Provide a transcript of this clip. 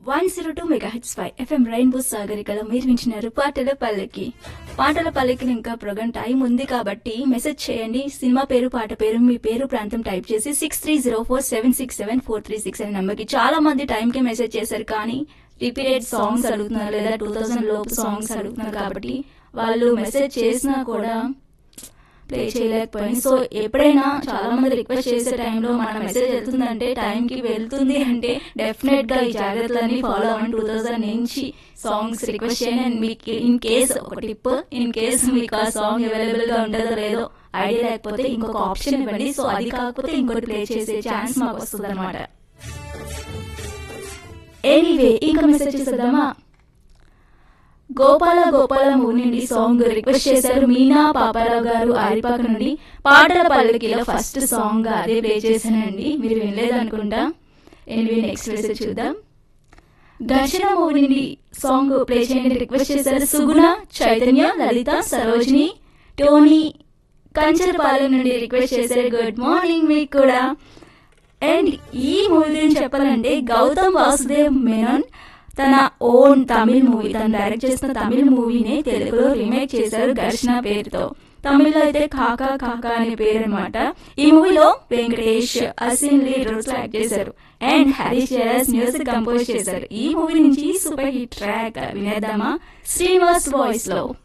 one zero two mega H five FM rainbow సాగరికలో మీరు వింటున్నారు పాటల పల్లకి పాటల పల్లకిని ఇంకా ప్రోగ్రామ్ టైం ఉంది కాబట్టి మెసేజ్ చేయండి సినిమా పేరు పాట పేరు మీ పేరు ప్రాంతం టైప్ చేసి six three zero four seven six seven four three six అనే నెంబర్కి చాలా మంది టైంకి మెసేజ్ చేశారు కానీ రిపీటెడ్ సాంగ్స్ అడుగుతున్నారు లేదా టూ థౌసండ్ లోపు సాంగ్స్ అడుగుతున్నారు కాబట్టి వాళ్ళు మెసేజ్ చేసినా కూడా ప్లే చేయలేకపోయింది సో ఎప్పుడైనా చాలా మంది రిక్వెస్ట్ చేసే టైంలో మన మెసేజ్ వెళ్తుందంటే టైంకి వెళ్తుంది అంటే డెఫినెట్ గా ఈ జాగ్రత్తలన్నీ ఫాలో అవ్వండి టూ థౌసండ్ నుంచి సాంగ్స్ రిక్వెస్ట్ చేయండి అండ్ మీకు ఇన్ కేస్ ఒక టిప్ ఇన్ కేస్ మీకు ఆ సాంగ్ అవైలబుల్ గా ఉంటుందో లేదో ఐడియా లేకపోతే ఇంకొక ఆప్షన్ ఇవ్వండి సో అది కాకపోతే ఇంకోటి ప్లే చేసే ఛాన్స్ మాకు వస్తుంది అనమాట ఎనీవే ఇంకా మెసేజ్ చేసేద్దామా గోపాల గోపాల మూవీ నుండి సాంగ్ రిక్వెస్ట్ చేశారు మీనా పాపారావు గారు ఆరిపాక నుండి పాటల పల్లకిలో ఫస్ట్ సాంగ్ అదే ప్లే చేశానండి మీరు వినలేదు అనుకుంటా ఎనివే నెక్స్ట్ మెసేజ్ చూద్దాం ఘర్షణ మూవీ నుండి సాంగ్ ప్లే చేయండి రిక్వెస్ట్ చేశారు సుగుణ చైతన్య లలిత సరోజిని టోనీ కంచరపాలెం నుండి రిక్వెస్ట్ చేశారు గుడ్ మార్నింగ్ మీకు కూడా అండ్ ఈ మూవీ గురించి చెప్పాలంటే గౌతమ్ వాసుదేవ్ మేనన్ తన ఓన్ తమిళ్ మూవీ తను డైరెక్ట్ చేసిన తమిళ్ మూవీని తెలుగులో రీమేక్ చేశారు ఘర్షణ పేరుతో తమిళ్లో అయితే కాకా కాకా అనే పేరు అనమాట ఈ మూవీలో Venkatesh Asin lead roles act చేశారు and Harish Jayaraj music compose చేశారు ఈ మూవీ నుంచి సూపర్ హిట్ ట్రాక్ వినేద్దామా శ్రీనివాస్ వాయిస్ లో